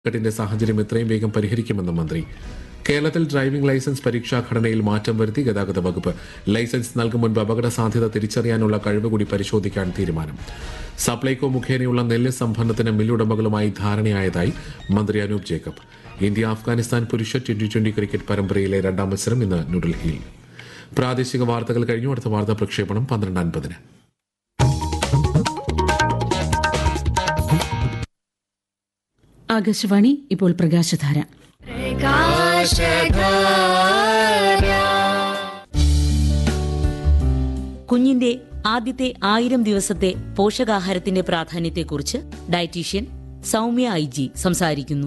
ഘട്ടിന്റെ സാഹചര്യം എത്രയും വേഗം പരിഹരിക്കുമെന്നും മന്ത്രി കേരളത്തിൽ ഡ്രൈവിംഗ് ലൈസൻസ് പരീക്ഷാ ഘടനയിൽ മാറ്റം വരുത്തി ഗതാഗത വകുപ്പ് ലൈസൻസ് നൽകും മുൻപ് അപകട സാധ്യത തിരിച്ചറിയാനുള്ള കഴിവ് കൂടി പരിശോധിക്കാൻ തീരുമാനം സപ്ലൈകോ മുഖേനയുള്ള നെല്ല് സംഭരണത്തിന് മില്ലുടമകളുമായി ധാരണയായതായി മന്ത്രി അനൂപ് ജേക്കബ് ഇന്ത്യ അഫ്ഗാനിസ്ഥാൻ പുരുഷ ട്വന്റി ട്വന്റി ക്രിക്കറ്റ് പരമ്പരയിലെ രണ്ടാം മത്സരം ഇന്ന് ന്യൂഡൽഹിയിൽ പ്രാദേശിക വാർത്തകൾ കഴിഞ്ഞു അടുത്ത വാർത്താ പ്രക്ഷേപണം പന്ത്രണ്ട് അൻപതിന് ആകാശവാണി ഇപ്പോൾ പ്രകാശധാര കുഞ്ഞിന്റെ ആദ്യത്തെ ആയിരം ദിവസത്തെ പോഷകാഹാരത്തിന്റെ പ്രാധാന്യത്തെക്കുറിച്ച് ഡയറ്റീഷ്യൻ സൗമ്യ ഐ ജി സംസാരിക്കുന്നു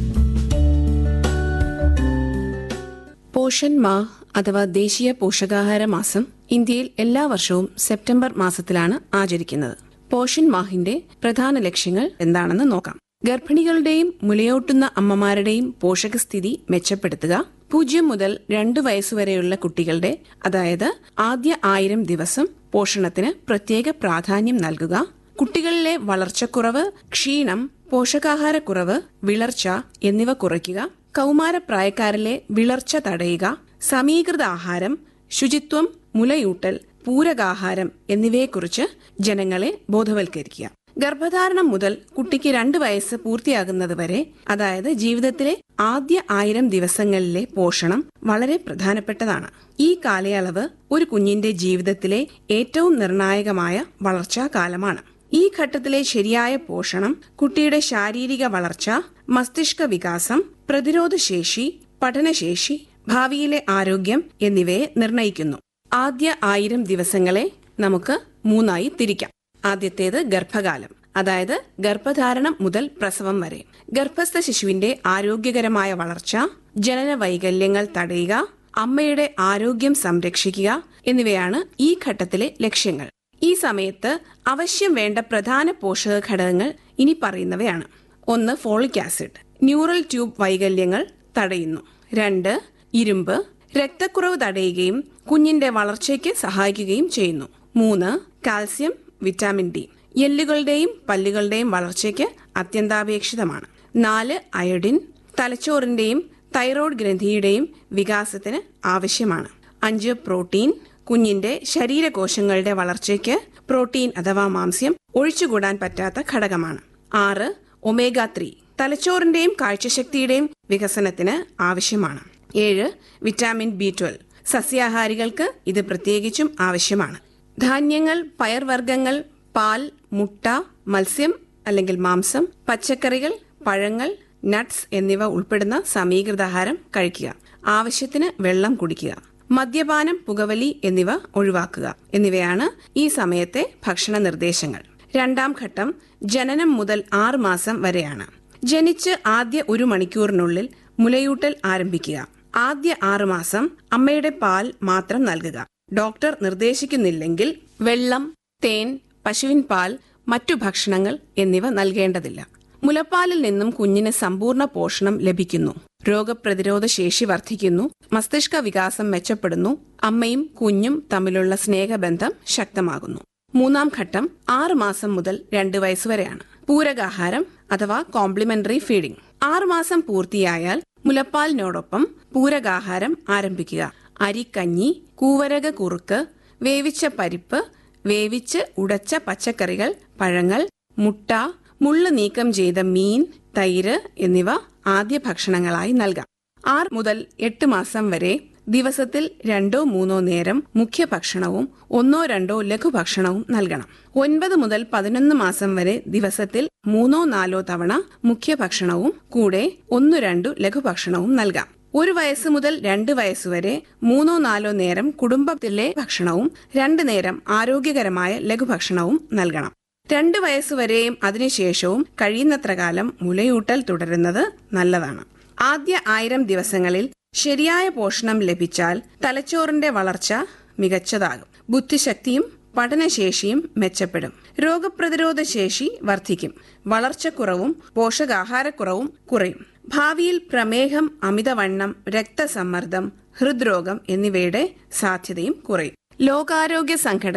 പോഷൻ മാ അഥവാ ദേശീയ പോഷകാഹാര മാസം ഇന്ത്യയിൽ എല്ലാ വർഷവും സെപ്റ്റംബർ മാസത്തിലാണ് ആചരിക്കുന്നത് പോഷൻ മാഹിന്റെ പ്രധാന ലക്ഷ്യങ്ങൾ എന്താണെന്ന് നോക്കാം ഗർഭിണികളുടെയും മുലയൂട്ടുന്ന അമ്മമാരുടെയും പോഷകസ്ഥിതി മെച്ചപ്പെടുത്തുക പൂജ്യം മുതൽ രണ്ടു വയസ്സുവരെയുള്ള കുട്ടികളുടെ അതായത് ആദ്യ ആയിരം ദിവസം പോഷണത്തിന് പ്രത്യേക പ്രാധാന്യം നൽകുക കുട്ടികളിലെ വളർച്ചക്കുറവ് ക്ഷീണം പോഷകാഹാരക്കുറവ് വിളർച്ച എന്നിവ കുറയ്ക്കുക കൗമാരപ്രായക്കാരിലെ വിളർച്ച തടയുക സമീകൃത ആഹാരം ശുചിത്വം മുലയൂട്ടൽ പൂരകാഹാരം എന്നിവയെക്കുറിച്ച് ജനങ്ങളെ ബോധവൽക്കരിക്കുക ഗർഭധാരണം മുതൽ കുട്ടിക്ക് രണ്ട് വയസ്സ് പൂർത്തിയാകുന്നത് വരെ അതായത് ജീവിതത്തിലെ ആദ്യ ആയിരം ദിവസങ്ങളിലെ പോഷണം വളരെ പ്രധാനപ്പെട്ടതാണ് ഈ കാലയളവ് ഒരു കുഞ്ഞിന്റെ ജീവിതത്തിലെ ഏറ്റവും നിർണായകമായ വളർച്ചാ കാലമാണ് ഈ ഘട്ടത്തിലെ ശരിയായ പോഷണം കുട്ടിയുടെ ശാരീരിക വളർച്ച മസ്തിഷ്ക വികാസം പ്രതിരോധശേഷി പഠനശേഷി ഭാവിയിലെ ആരോഗ്യം എന്നിവയെ നിർണയിക്കുന്നു ആദ്യ ആയിരം ദിവസങ്ങളെ നമുക്ക് മൂന്നായി തിരിക്കാം ആദ്യത്തേത് ഗർഭകാലം അതായത് ഗർഭധാരണം മുതൽ പ്രസവം വരെ ഗർഭസ്ഥ ശിശുവിന്റെ ആരോഗ്യകരമായ വളർച്ച ജനന വൈകല്യങ്ങൾ തടയുക അമ്മയുടെ ആരോഗ്യം സംരക്ഷിക്കുക എന്നിവയാണ് ഈ ഘട്ടത്തിലെ ലക്ഷ്യങ്ങൾ ഈ സമയത്ത് അവശ്യം വേണ്ട പ്രധാന പോഷക ഘടകങ്ങൾ ഇനി പറയുന്നവയാണ് ഒന്ന് ഫോളിക് ആസിഡ് ന്യൂറൽ ട്യൂബ് വൈകല്യങ്ങൾ തടയുന്നു രണ്ട് ഇരുമ്പ് രക്തക്കുറവ് തടയുകയും കുഞ്ഞിന്റെ വളർച്ചയ്ക്ക് സഹായിക്കുകയും ചെയ്യുന്നു മൂന്ന് കാൽസ്യം വിറ്റാമിൻ ഡി എല്ലുകളുടെയും പല്ലുകളുടെയും വളർച്ചയ്ക്ക് അത്യന്താപേക്ഷിതമാണ് നാല് അയോഡിൻ തലച്ചോറിന്റെയും തൈറോയ്ഡ് ഗ്രന്ഥിയുടെയും വികാസത്തിന് ആവശ്യമാണ് അഞ്ച് പ്രോട്ടീൻ കുഞ്ഞിന്റെ ശരീരകോശങ്ങളുടെ വളർച്ചയ്ക്ക് പ്രോട്ടീൻ അഥവാ മാംസ്യം ഒഴിച്ചുകൂടാൻ പറ്റാത്ത ഘടകമാണ് ആറ് ഒമേഗ ത്രീ തലച്ചോറിന്റെയും കാഴ്ചശക്തിയുടെയും വികസനത്തിന് ആവശ്യമാണ് ഏഴ് വിറ്റാമിൻ ബി ട്വൽവ് സസ്യാഹാരികൾക്ക് ഇത് പ്രത്യേകിച്ചും ആവശ്യമാണ് ധാന്യങ്ങൾ പയർവർഗ്ഗങ്ങൾ പാൽ മുട്ട മത്സ്യം അല്ലെങ്കിൽ മാംസം പച്ചക്കറികൾ പഴങ്ങൾ നട്ട്സ് എന്നിവ ഉൾപ്പെടുന്ന സമീകൃതാഹാരം കഴിക്കുക ആവശ്യത്തിന് വെള്ളം കുടിക്കുക മദ്യപാനം പുകവലി എന്നിവ ഒഴിവാക്കുക എന്നിവയാണ് ഈ സമയത്തെ ഭക്ഷണ നിർദ്ദേശങ്ങൾ രണ്ടാം ഘട്ടം ജനനം മുതൽ ആറ് മാസം വരെയാണ് ജനിച്ച് ആദ്യ ഒരു മണിക്കൂറിനുള്ളിൽ മുലയൂട്ടൽ ആരംഭിക്കുക ആദ്യ ആറ് മാസം അമ്മയുടെ പാൽ മാത്രം നൽകുക ഡോക്ടർ നിർദ്ദേശിക്കുന്നില്ലെങ്കിൽ വെള്ളം തേൻ പശുവിൻ പാൽ മറ്റു ഭക്ഷണങ്ങൾ എന്നിവ നൽകേണ്ടതില്ല മുലപ്പാലിൽ നിന്നും കുഞ്ഞിന് സമ്പൂർണ്ണ പോഷണം ലഭിക്കുന്നു രോഗപ്രതിരോധ ശേഷി വർദ്ധിക്കുന്നു മസ്തിഷ്ക വികാസം മെച്ചപ്പെടുന്നു അമ്മയും കുഞ്ഞും തമ്മിലുള്ള സ്നേഹബന്ധം ശക്തമാകുന്നു മൂന്നാം ഘട്ടം ആറ് മാസം മുതൽ രണ്ട് വയസ്സുവരെയാണ് പൂരകാഹാരം അഥവാ കോംപ്ലിമെന്ററി ഫീഡിംഗ് ആറുമാസം പൂർത്തിയായാൽ മുലപ്പാലിനോടൊപ്പം പൂരകാഹാരം ആരംഭിക്കുക അരിക്കഞ്ഞി കൂവരക കുറുക്ക് വേവിച്ച പരിപ്പ് വേവിച്ച് ഉടച്ച പച്ചക്കറികൾ പഴങ്ങൾ മുട്ട മുള്ളു നീക്കം ചെയ്ത മീൻ തൈര് എന്നിവ ആദ്യ ഭക്ഷണങ്ങളായി നൽകാം ആറ് മുതൽ എട്ട് മാസം വരെ ദിവസത്തിൽ രണ്ടോ മൂന്നോ നേരം മുഖ്യ ഭക്ഷണവും ഒന്നോ രണ്ടോ ലഘുഭക്ഷണവും നൽകണം ഒൻപത് മുതൽ പതിനൊന്ന് മാസം വരെ ദിവസത്തിൽ മൂന്നോ നാലോ തവണ മുഖ്യ ഭക്ഷണവും കൂടെ ഒന്നു രണ്ടു ലഘുഭക്ഷണവും നൽകാം ഒരു വയസ്സ് മുതൽ രണ്ട് വയസ്സുവരെ മൂന്നോ നാലോ നേരം കുടുംബത്തിലെ ഭക്ഷണവും രണ്ടു നേരം ആരോഗ്യകരമായ ലഘുഭക്ഷണവും നൽകണം രണ്ട് വയസ്സുവരെയും അതിനുശേഷവും കഴിയുന്നത്ര കാലം മുലയൂട്ടൽ തുടരുന്നത് നല്ലതാണ് ആദ്യ ആയിരം ദിവസങ്ങളിൽ ശരിയായ പോഷണം ലഭിച്ചാൽ തലച്ചോറിന്റെ വളർച്ച മികച്ചതാകും ബുദ്ധിശക്തിയും പഠനശേഷിയും മെച്ചപ്പെടും രോഗപ്രതിരോധ ശേഷി വർദ്ധിക്കും വളർച്ചക്കുറവും പോഷകാഹാരക്കുറവും കുറയും ഭാവിയിൽ പ്രമേഹം അമിതവണ്ണം രക്തസമ്മർദ്ദം ഹൃദ്രോഗം എന്നിവയുടെ സാധ്യതയും കുറയും ലോകാരോഗ്യ സംഘടന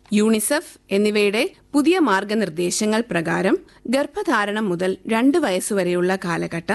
യൂണിസെഫ് എന്നിവയുടെ പുതിയ മാർഗനിർദ്ദേശങ്ങൾ പ്രകാരം ഗർഭധാരണം മുതൽ രണ്ട് വയസ്സുവരെയുള്ള കാലഘട്ടം